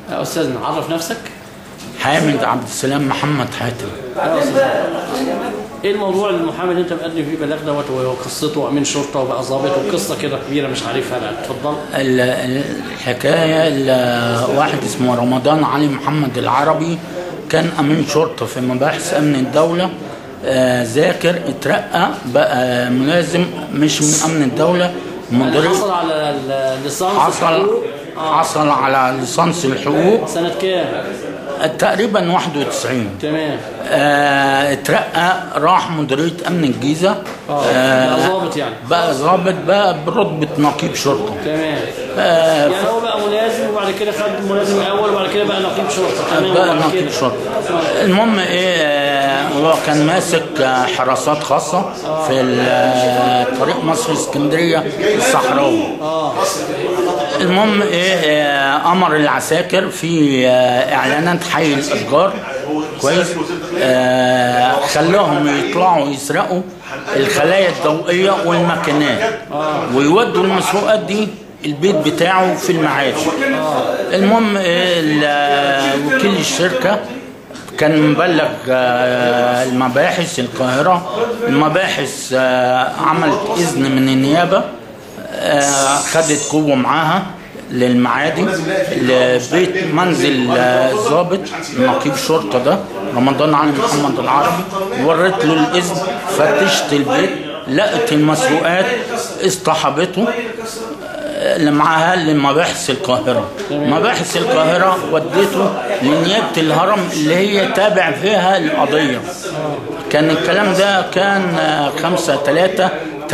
يا استاذنا عرف نفسك حامد عبد السلام محمد حاتم يا أستاذ. ايه الموضوع المحامي اللي انت مقدم فيه بلاغ دوت وقصته امين شرطه وبقى ظابط وقصه كده كبيره مش عارفها لا اتفضل ال- ال- الحكاية ال- واحد اسمه رمضان علي محمد العربي كان أمين شرطة في مباحث أمن الدولة آه، ذاكر اترقى بقى ملازم مش من أمن الدولة مدير حصل على الليسانس حصل الحقوق. حصل على ليسانس الحقوق سنه كام تقريبا 91 تمام آه، اترقى راح مديرية أمن الجيزة اه بقى ظابط يعني بقى ضابط بقى برتبة نقيب شرطة تمام آه، يعني هو بقى ملازم وبعد كده خد ملازم الاول وبعد كده بقى نقيب شرطه تمام بقى وبعد نقيب كده شرطة المهم ايه آه، هو كان ماسك آه، حراسات خاصة في ال- آه، طريق مصر اسكندرية الصحراوي اه المهم ايه آه، امر العساكر في آه، اعلانات حي الاشجار كويس آه، خلاهم يطلعوا يسرقوا الخلايا الضوئيه والماكينات ويودوا المسروقات دي البيت بتاعه في المعاش المهم إيه، ال- وكيل الشركه كان مبلغ آه، المباحث القاهره المباحث آه، عملت اذن من النيابه آه، خدت قوة معاها للمعادي لبيت منزل آه، الضابط نقيب شرطة ده رمضان علي محمد العربي وريت له الإذن فتشت البيت لقت المسروقات اصطحبته آه، اللي معاها لمباحث القاهرة مباحث القاهرة ودته لنيابة الهرم اللي هي تابع فيها القضية كان الكلام ده كان آه، 5 3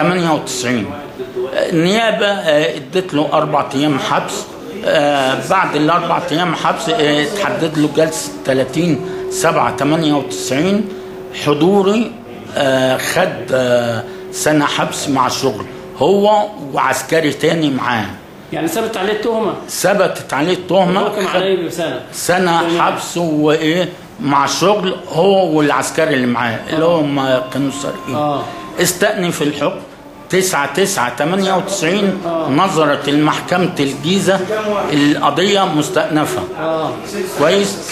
98 النيابة آه، ادت له أربع أيام حبس آه، بعد الأربع أيام حبس آه، اتحدد له جلسة 30 7 98 حضوري آه، خد آه، سنة حبس مع الشغل هو وعسكري تاني معاه يعني ثبت عليه التهمه ثبتت عليه التهمة حكم خد عليه بسنه سنة حبس وإيه مع الشغل هو والعسكري اللي معاه اللي هم كانوا سارقين اه استأنف الحكم 9 9 98 نظرت المحكمة الجيزة القضية مستأنفة اه كويس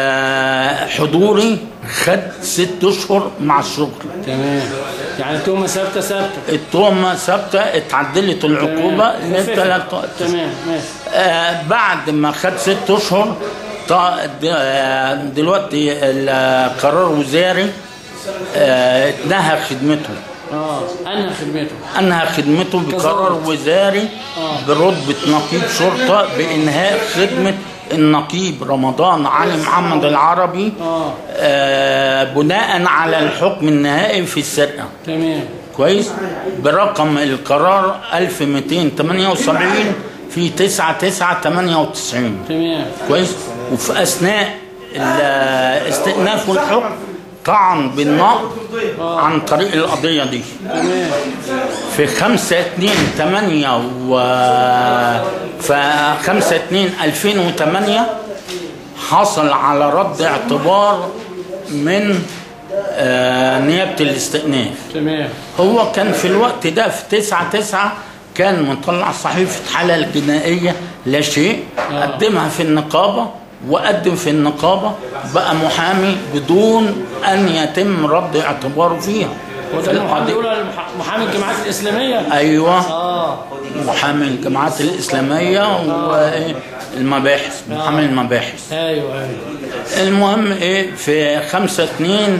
آه حضوري خد ست أشهر مع الشغل تمام يعني التهمه ثابته ثابته التهمة ثابتة اتعدلت العقوبة تمام. لثلاث تمام ماشي آه بعد ما خد ست اشهر طا- د- آه، دلوقتي القرار وزاري آه، اتنهى خدمته اه انهى خدمته انهى خدمته بقرار كظابط. وزاري برتبة نقيب شرطة بانهاء خدمة النقيب رمضان علي محمد العربي اه آه، بناء على الحكم النهائي في السرقة تمام كويس برقم القرار 1278 في 9 9 98 تمام كويس وفي اثناء ال- استئناف الحكم طعن بالنقض عن طريق القضيه دي تمام في 5 2 8 و في 5 2 2008 حصل على رد اعتبار من آه، نيابه الاستئناف تمام هو كان في الوقت ده في 9 9 كان مطلع صحيفة حالة الجنائية لا شيء قدمها في النقابة وقدم في النقابة بقى محامي بدون أن يتم رد اعتباره فيها هو ده المحامي بيقول على المح- محامي الجماعات الاسلاميه أيوة اه محامي الجماعات الإسلامية والمباحث محامي المباحث ايوه ايوه المهم ايه في 5 2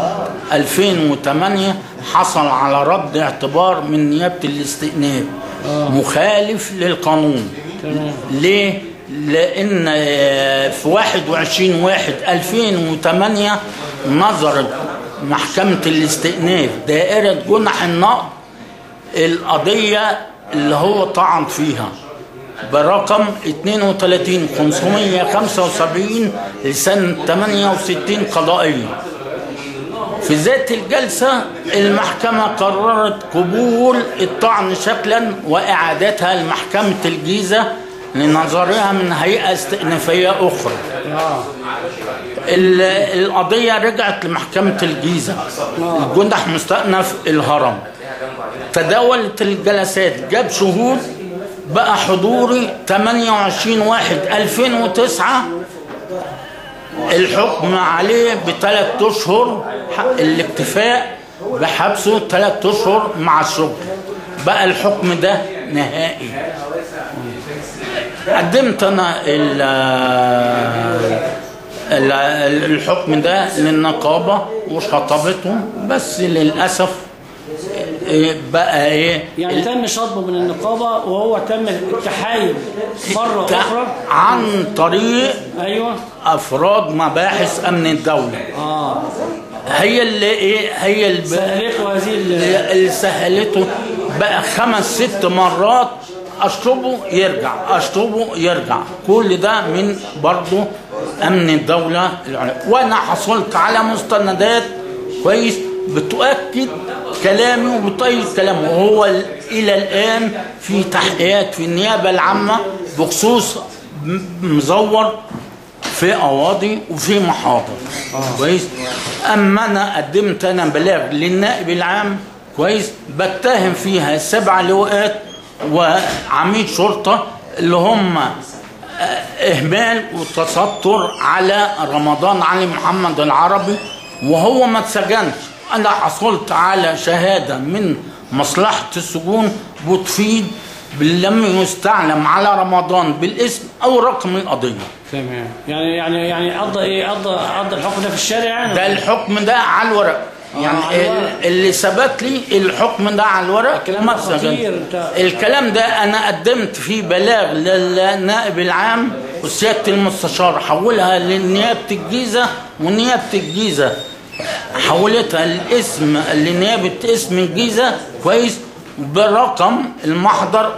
2008 حصل على رد اعتبار من نيابة الاستئناف مخالف للقانون تمام ليه؟ لأن آه، في 21 واحد 2008 نظرت محكمة الاستئناف دائرة جنح النقض القضية اللي هو طعن فيها برقم 32 575 لسنة 68 قضائية في ذات الجلسة المحكمة قررت قبول الطعن شكلا وإعادتها لمحكمة الجيزة لنظرها من هيئة استئنافية أخرى اه ال- القضية رجعت لمحكمة الجيزة الجندح مستأنف الهرم تداولت الجلسات جاب شهود بقى حضوري 28 واحد 2009 الحكم عليه بثلاث اشهر حق الاكتفاء بحبسه ثلاث اشهر مع الشغل بقى الحكم ده نهائي قدمت انا ال ال- ال- الحكم ده للنقابه وشطبته بس للاسف إيه بقى ايه يعني تم شطبه من النقابه وهو تم التحايل مره الت- اخرى عن طريق ايوه افراد مباحث امن الدوله اه هي اللي ايه هي اللي سهلته هذه ال- اللي سهلته بقى خمس ست مرات اشطبه يرجع اشطبه يرجع كل ده من برضه امن الدوله العليا وانا حصلت على مستندات كويس بتؤكد كلامي وبتؤيد كلامه وهو ال- الى الان في تحقيقات في النيابه العامه بخصوص م- مزور في قواضي وفي محاضر كويس اما انا قدمت انا بلاغ للنائب العام كويس بتهم فيها سبع لواءات وعميد شرطه اللي هم آه، اهمال وتستر على رمضان علي محمد العربي وهو ما اتسجنش انا حصلت على شهاده من مصلحه السجون بتفيد لم يستعلم على رمضان بالاسم او رقم القضيه تمام يعني يعني يعني قضى ايه قضى قضى الحكم ده في الشارع يعني ده الحكم ده على الورق يعني على الورق. ال- اللي ثبت لي الحكم ده على الورق الكلام ما ده خطير. اتسجنش. انت- الكلام ده انا قدمت فيه بلاغ للنائب العام وسياده المستشار حولها لنيابه الجيزه ونيابه الجيزه حولتها الاسم لنيابه اسم الجيزه كويس برقم المحضر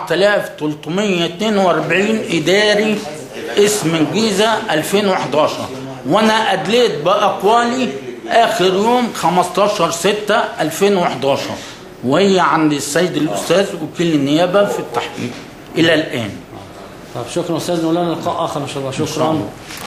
4342 اداري اسم الجيزه 2011 وانا ادليت باقوالي اخر يوم 15 6 2011 وهي عند السيد الاستاذ وكيل النيابه في التحقيق الى الان طب شكرا استاذ مولانا لقاء اخر ان شاء الله شكرا